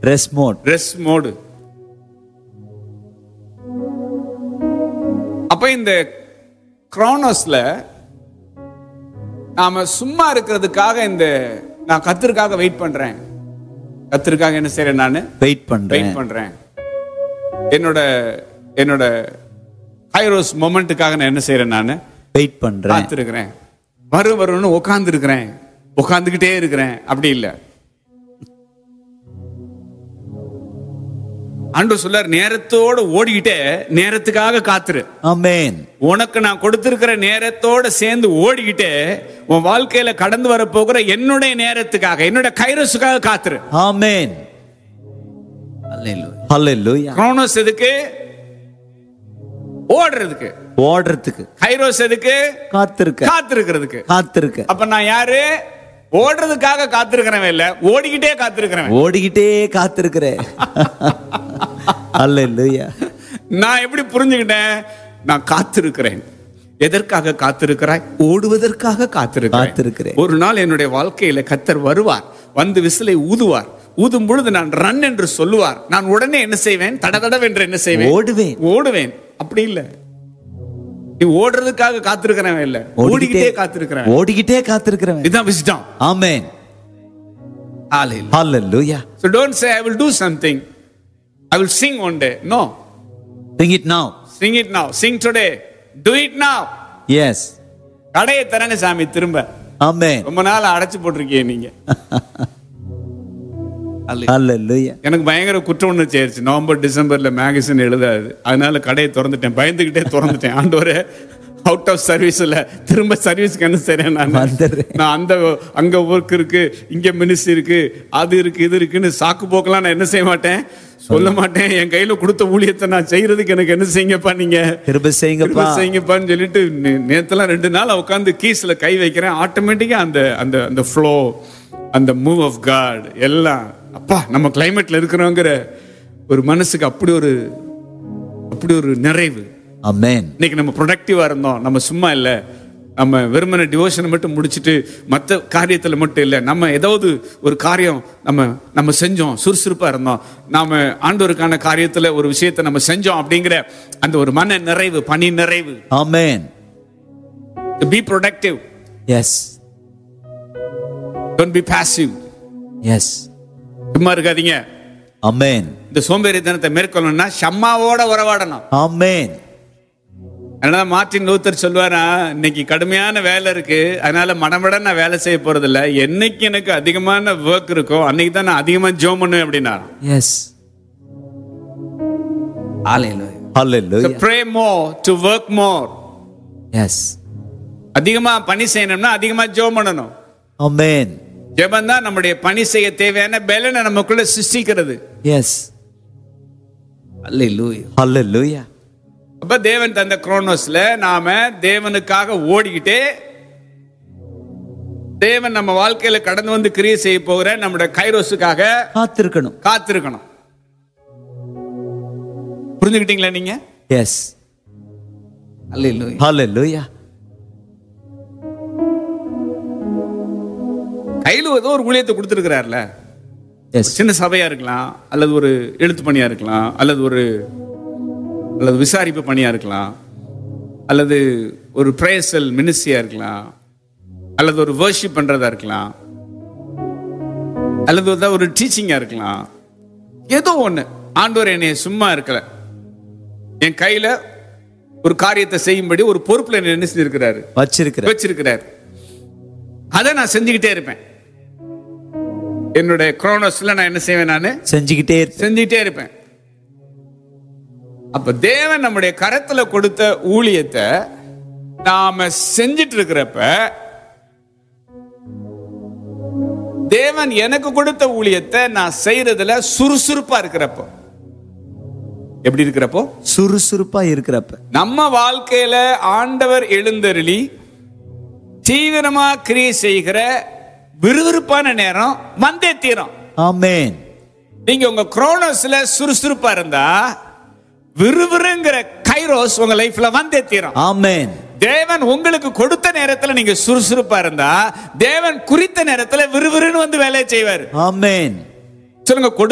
Rest mode rest mode அப்ப இந்த குரோனோஸ்ல நாம சும்மா இருக்கிறதுக்காக இந்த நான் கத்திற்காக வெயிட் பண்றேன் கத்திற்காக என்ன செய்றேன் நான் வெயிட் பண்றேன் வெயிட் பண்றேன் என்னோட என்னோட ஹைரோஸ் மொமெண்ட்டுக்காக நான் என்ன செய்றேன் நான் வெயிட் பண்றேன் காத்திருக்கிறேன் வரும் வரும்னு உட்கார்ந்து இருக்கிறேன் உட்காந்துக்கிட்டே இருக்கிறேன் அப்படி இல்ல ஆண்டு சொல்லார் நேரத்தோட ஓடிக்கிட்டே நேரத்துக்காக காத்துரு ஆமென் உனக்கு நான் கொடுத்திருக்கிற நேரத்தோட சேர்ந்து ஓடிக்கிட்டே உன் வாழ்க்கையில கடந்து வர போகிற என்னுடைய நேரத்துக்காக என்னுடைய கைரஸுக்காக காத்துரு ஆமென் ஹalleluya குரோனோஸ் எதுக்கு ஓடுறதுக்கு ஓடுறதுக்கு கைரோஸ் எதுக்கு காத்திருக்க காத்திருக்கிறதுக்கு காத்திருக்க அப்ப நான் யாரு ஓடுறதுக்காக காத்திருக்கிறவன் இல்ல ஓடிக்கிட்டே காத்திருக்கிறவன் ஓடிக்கிட்டே காத்திருக்கிற ஹalleluya நான் எப்படி புரிஞ்சுக்கிட்டேன் நான் காத்திருக்கிறேன் எதற்காக காத்திருக்கிறாய் ஓடுவதற்காக காத்திருக்கிறேன் காத்திருக்கிறேன். ஒரு நாள் என்னுடைய வாழ்க்கையில கத்தர் வருவார் வந்து விசிலை ஊதுவார் ஊதும் பொழுது நான் ரன் என்று சொல்லுவார் நான் உடனே என்ன செய்வேன் தடதடவென்று என்ன செய்வேன் ஓடுவேன் ஓடுவேன் அப்படி இல்ல நீ ஓடுறதுக்காக காத்திருக்கிறவன் இல்ல ஓடிக்கிட்டே காத்திருக்கிறவன் ஓடிக்கிட்டே காத்திருக்கிறவன் இதுதான் விசிடம் ஆமென் ஹalleluya So don't say, I will do something. I will sing one day. No. sing it now Sing it now. Sing today. Do it now. yes கடையை தரங்க சாமி திரும்ப ஆமென் ரொம்ப நாள் அடைச்சு போட்டிருக்கீங்க நீங்க ஹalleluya எனக்கு பயங்கர குற்ற உணர்ச்சி ஆயிடுச்சு நவம்பர் டிசம்பர்ல மேகசின் எழுதாது அதனால கடையை திறந்துட்டேன் பயந்துகிட்டே திறந்துட்டேன் ஆண்டவரே அவுட் ஆஃப் சர்வீஸ்ல திரும்ப சர்வீஸ்க்கு என்ன செய்றேன் நான் வந்துடுறேன். நான் அந்த அங்க ஒர்க் இருக்கு இங்க மினிஸ்ட்ரி இருக்கு அது இருக்கு இது இருக்குன்னு சாக்கு போக்கெல்லாம் நான் என்ன செய்ய மாட்டேன் சொல்ல மாட்டேன் என் கையில கொடுத்த ஊழியத்தை நான் செய்யறதுக்கு எனக்கு என்ன செய்யுங்கப்பா நீங்க கிருபை செய்யுங்கப்பா திரும்ப செய்யுங்கப்பான்னு சொல்லிட்டு நே- நேத்தெல்லாம் ரெண்டு நாள் உட்காந்து கீஸ்ல கை வைக்கிறேன் ஆட்டோமேட்டிக்கா அந்த அந்த அந்த ஃப்ளோ அந்த மூவ் ஆஃப் காட் எல்லாம் அப்பா நம்ம கிளைமேட்ல இருக்கிறோங்கிற ஒரு மனசுக்கு அப்படி ஒரு அப்படி ஒரு நிறைவு ஆமென் இன்னைக்கு நம்ம ப்ரொடக்டிவா இருந்தோம் நம்ம சும்மா இல்ல நம்ம வெறுமன டிவோஷனை மட்டும் முடிச்சிட்டு மற்ற காரியத்துல மட்டும் இல்ல நம்ம ஏதாவது ஒரு காரியம் நம்ம நம்ம செஞ்சோம் சுறுசுறுப்பா இருந்தோம் நாம ஆண்டவருக்கான காரியத்துல ஒரு விஷயத்தை நம்ம செஞ்சோம் அப்படிங்கிற அந்த ஒரு மன நிறைவு பணி நிறைவு amen be productive yes don't be passive yes சும்மா இருக்காதீங்க ஆமென் இந்த சோம்பேறித்தனத்தை மேற்கொள்ளணும்னா ஷம்மாவோட உறவாடணும் ஆமென் அதனால மார்ட்டின் லூத்தர் சொல்லுவாரா இன்னைக்கு கடுமையான வேலை இருக்கு அதனால மடமட நான் வேலை செய்ய போறது இல்ல என்னைக்கு எனக்கு அதிகமான ஒர்க் இருக்கோ அன்னைக்கு தான் நான் அதிகமா ஜோம் பண்ணுவேன் அப்படின்னா yes hallelujah pray more to work more yes அதிகமா பணி செய்யணும்னா அதிகமா ஜோம் பண்ணணும் ஆமென் ஜெபம் தான் நம்முடைய பணி செய்ய தேவையான பலனை நமக்குள்ள சிருஷ்டிக்கிறது எஸ் ஹalleluya அப்ப தேவன் தந்த குரோனோஸ்ல நாம தேவனுக்காக ஓடிக்கிட்டே தேவன் நம்ம வாழ்க்கையில கடந்து வந்து கிரியை செய்ய போகிற நம்முடைய கைரோஸுக்காக காத்திருக்கணும் காத்திருக்கணும் புரிஞ்சுக்கிட்டீங்களா நீங்க எஸ் ஹalleluya கையில ஏதோ ஒரு ஊழியத்தை கொடுத்துருக்கிறார்ல எஸ் சின்ன சபையா இருக்கலாம் அல்லது ஒரு எழுத்து பணியா இருக்கலாம் அல்லது ஒரு அல்லது விசாரிப்பு பணியா இருக்கலாம் அல்லது ஒரு பிரேசல் மினிஸ்ட்ரியா இருக்கலாம் அல்லது ஒரு வர்ஷிப் பண்றதா இருக்கலாம் அல்லது ஏதாவது ஒரு டீச்சிங்கா இருக்கலாம் ஏதோ ஒண்ணு ஆண்டவர் என்னைய சும்மா இருக்கல என் கையில ஒரு காரியத்தை செய்யும்படி ஒரு பொறுப்புல என்ன என்ன செஞ்சிருக்கிறாரு வச்சிருக்கிற வச்சிருக்கிறார் அதை நான் செஞ்சுக்கிட்டே இருப்பேன் என்னுடைய குரோனோஸ்ல நான் என்ன செய்வேன் நான் செஞ்சுக்கிட்டே இருப்பேன் செஞ்சுக்கிட்டே இருப்பேன் அப்ப தேவன் நம்முடைய கரத்துல கொடுத்த ஊழியத்தை நாம செஞ்சிட்டு இருக்கிறப்ப தேவன் எனக்கு கொடுத்த ஊழியத்தை நான் செய்யறதுல சுறுசுறுப்பா இருக்கிறப்போ எப்படி இருக்கிறப்போ சுறுசுறுப்பா இருக்கிறப்ப நம்ம வாழ்க்கையில ஆண்டவர் எழுந்தருளி தீவிரமா கிரியை செய்கிற விறுவிறுப்பான நேரம் வந்தே தீரும் ஆமென் நீங்க உங்க குரோனோஸ்ல சுறுசுறுப்பா இருந்தா விறுவிறுங்கிற கைரோஸ் உங்க லைஃப்ல வந்தே தீரும் ஆமென் தேவன் உங்களுக்கு கொடுத்த நேரத்துல நீங்க சுறுசுறுப்பா இருந்தா தேவன் குறித்த நேரத்துல விறுவிறுன்னு வந்து வேலையை செய்வார் ஆமென் சொல்லுங்க கொடு